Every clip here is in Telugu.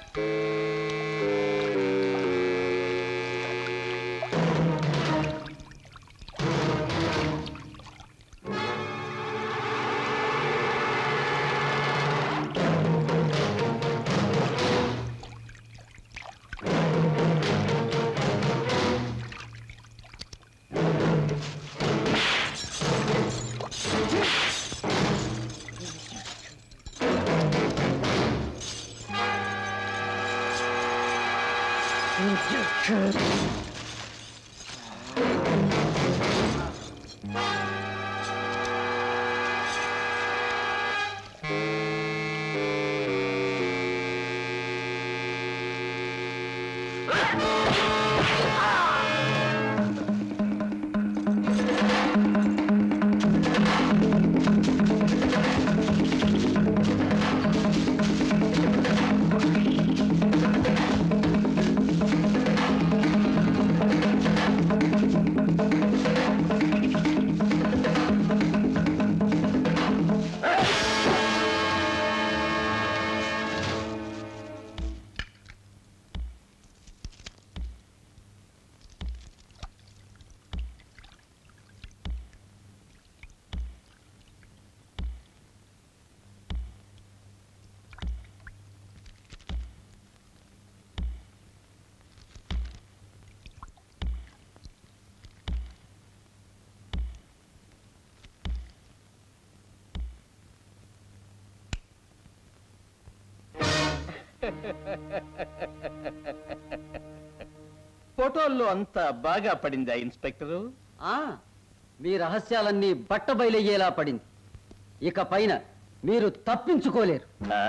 ఫోటోల్లో అంతా బాగా పడిందా ఇన్స్పెక్టరు ఆ మీ రహస్యాలన్నీ బట్టబయలయ్యేలా పడింది ఇక పైన మీరు తప్పించుకోలేరు ఆ?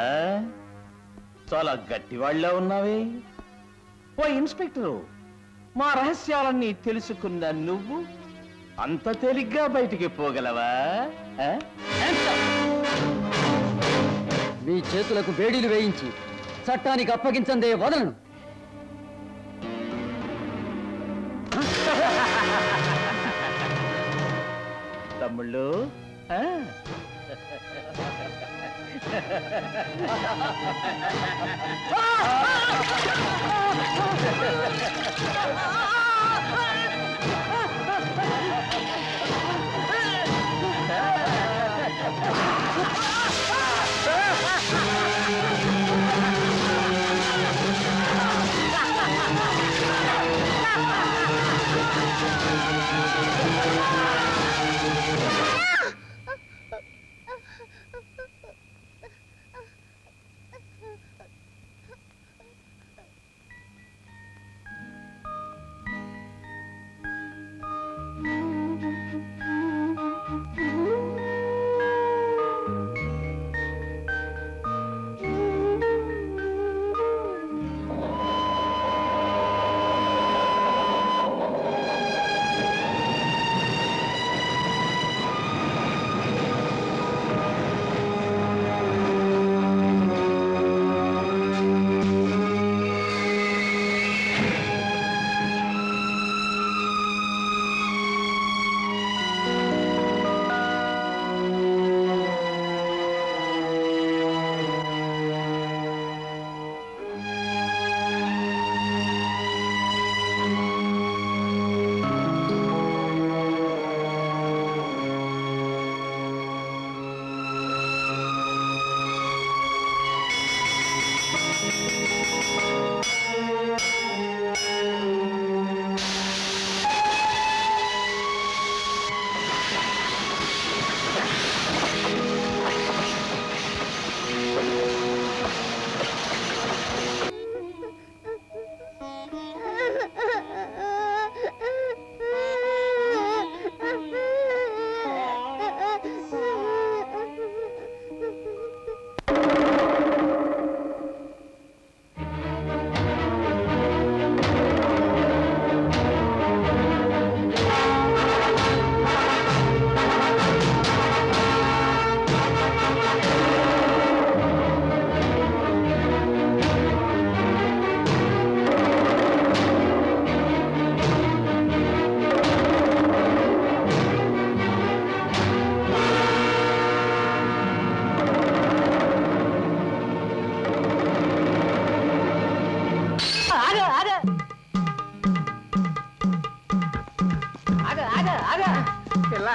చాలా గట్టివాళ్ళ ఉన్నావే ఓ ఇన్స్పెక్టరు మా రహస్యాలన్నీ తెలుసుకున్న నువ్వు అంత తేలిగ్గా బయటికి పోగలవా ఆ? మీ చేతులకు వేడిలు వేయించి చట్టానికి అప్పగించందే వదలను తమ్ముళ్ళు ఆ?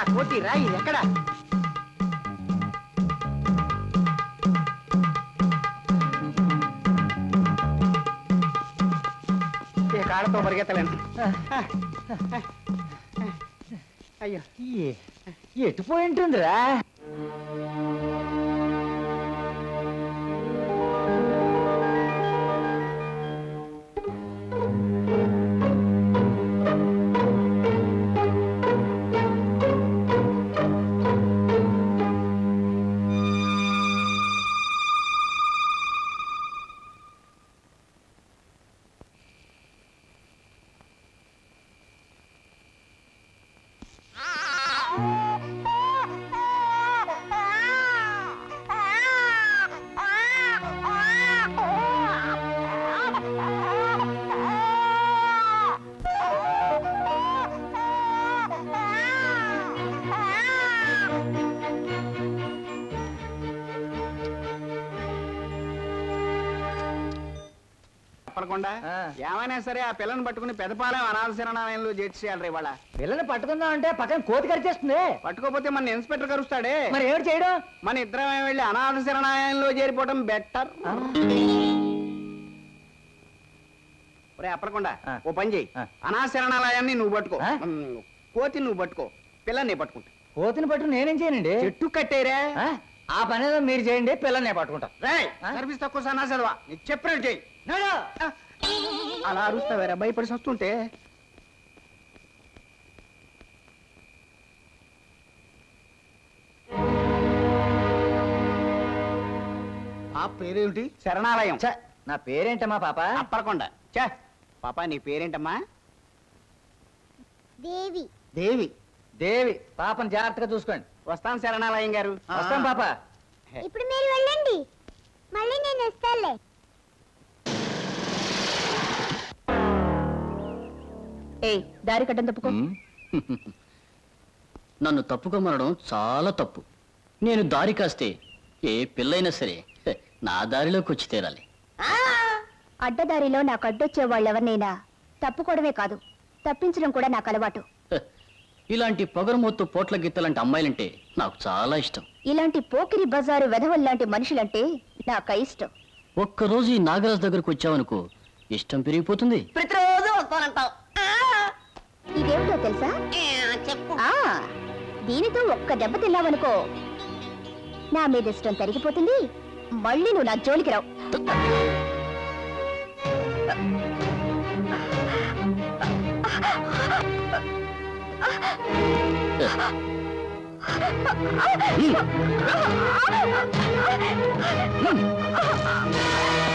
కోతి రా ఇది ఎక్కడ ఈ కాళ్ళతో పరిగెత్తలేను అయ్యో ఎటు పోయి ఉంటుందిరా చెప్పకుండా ఆ. ఏమైనా సరే ఆ పిల్లని పట్టుకుని పెదపాలెం అనాథ శరణాలయంలో చేర్చేయాలి ఇవాళ పిల్లని పట్టుకుందాం అంటే పక్కన కోతి కరిచేస్తుంది పట్టుకోపోతే మన ఇన్స్పెక్టర్ కరుస్తాడే మరి ఏమిటి చేయడం మన ఇద్దరమే వెళ్ళి అనాథ శరణాలయంలో చేరిపోవడం బెటర్ ఒరే అప్పలకుండా ఆ. ఓ పని చెయ్యి ఆ. అనాథ శరణాలయాన్ని నువ్వు పట్టుకో ఆ? ఉమ్, కోతి నువ్వు పట్టుకో పిల్లని నేను పట్టుకుంటా కోతిని పట్టుకుని నేనేం చేయనండి చెట్టు కట్టేరా ఆ? ఆ పని ఏదో మీరు చేయండి పిల్లని నేను పట్టుకుంటా రేయ్ ఆ? సర్వీస్ తక్కువ సన్నా చదవా నీకు చెప్పినట్టు చెయ్యి నడు. ఆ. అలా అరుస్తావేరా భయపడి వస్తుంటే ఆ పేరేమిటి శరణాలయం ఛ, నా పేరేంటమ్మా పాప అప్పలకొండ చే పాప నీ పేరేంటమ్మా దేవి దేవి దేవి పాపని జాగ్రత్తగా చూసుకోండి వస్తాం శరణాలయం గారు వస్తాం పాప ఇప్పుడు మీరు వెళ్ళండి మళ్ళీ నేను వస్తాలే ఏయ్ దారి కట్టం తప్పుకో నన్ను తప్పుకోమనడం చాలా తప్పు నేను దారి కాస్తే ఏ పిల్లైనా సరే హె, నా దారిలోకి వచ్చి తీరాలి అడ్డదారిలో నాకు అడ్డొచ్చే వాళ్ళెవరినైనా తప్పుకోవడమే కాదు తప్పించడం కూడా నాకు అలవాటు హె, ఇలాంటి పొగరమొత్తు పోట్ల గిత్తలాంటి అమ్మాయిలంటే నాకు చాలా ఇష్టం ఇలాంటి పోకిరి బజారు వెధవల్లాంటి మనుషులంటే నాకు అయిష్టం ఒక్కరోజు ఈ నాగరాజు దగ్గరకు వచ్చావనుకో ఇష్టం పెరిగిపోతుంది ప్రతిరోజు వస్తానంటావు ఇదేమిటో తెలుసా చెప్పు ఆ దీనితో ఒక్క దెబ్బ తిన్నావనుకో నా మీద ఇష్టం తరిగిపోతుంది మళ్ళీ నువ్వు నా జోలికి రావు హె,